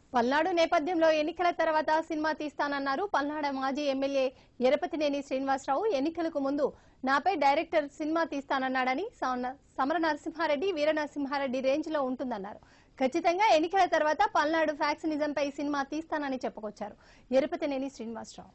పల్నాడు నేపథ్యంలో ఎన్నికల తర్వాత సినిమా తీస్తానన్నారు పల్నాడు మాజీ ఎమ్మెల్యే ఎరపతినేని శ్రీనివాసరావు ఎన్నికలకు ముందు నాపై డైరెక్టర్ సినిమా తీస్తానన్నాడని సమ- సమర నరసింహారెడ్డి వీర నరసింహారెడ్డి రేంజ్ లో ఉంటుందన్నారు ఖచ్చితంగా ఎన్నికల తర్వాత పల్నాడు ఫ్యాక్సినిజంపై సినిమా తీస్తానని చెప్పుకొచ్చారు ఎరపతినేని శ్రీనివాసరావు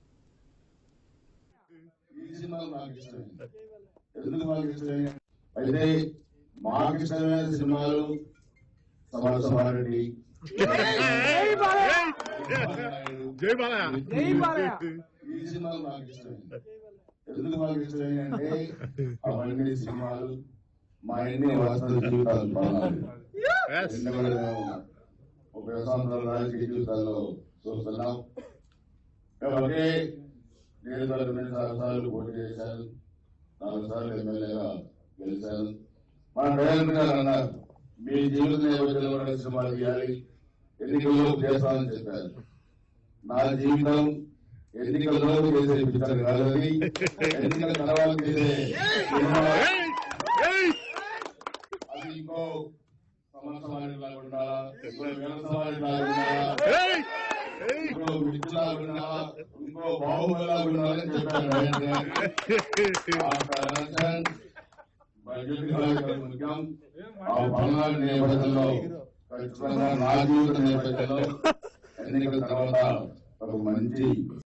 ఈ సినిమాలు నాకు ఇష్టమే ఎందుకు మాకు ఇష్టమే అయితే మాకు ఇష్టమైన సినిమాలు సమరసమారెడ్డి జై బాలయ్య జై బాలయ్య ఈ సినిమాలు నాకు ఇష్టమే ఎందుకు మాకు ఇష్టమే అంటే అవన్నీ సినిమాలు మా ఎన్ని వాస్తవ జీవితాలు బాగున్నాయి ఎందుకంటే మేము ముప్పై సంవత్సరాల రాజకీయ జీవితాల్లో చూస్తున్నాం మేము ఒకే నియోజకవర్గం నుంచి నాలుగు సార్లు పోటీ చేశాను నాలుగు సార్లు ఎమ్మెల్యేగా గెలిచాను మన డైరెక్టర్ గారు అన్నారు మీ జీవిత నేపథ్యంలో కూడా సినిమాలు తీయాలి ఎన్నికల్లో చేస్తామని చెప్పారు నా జీవితం ఎన్నికల్లో చేసే పిక్చర్ కాదు అది ఎన్నికల తర్వాత చేసే సినిమా అది ఇంకో సమర్థవాడి లాగా ఉండాలా ఇంకో వ్యవసాయ లాగా ఉండాలా ఇంకో విద్యులాగా ఉండాలా ఇంకో బాహుబలిలాగా ఉండాలని చెప్పాను ఆఫ్టర్ ఎలక్షన్ బడ్జెట్ కాలేజీ ముఖ్యం ఆ పల్నాడు నేపథ్యంలో ఖచ్చితంగా నా జీవిత నేపథ్యంలో ఎన్నికల తర్వాత ఒక మంచి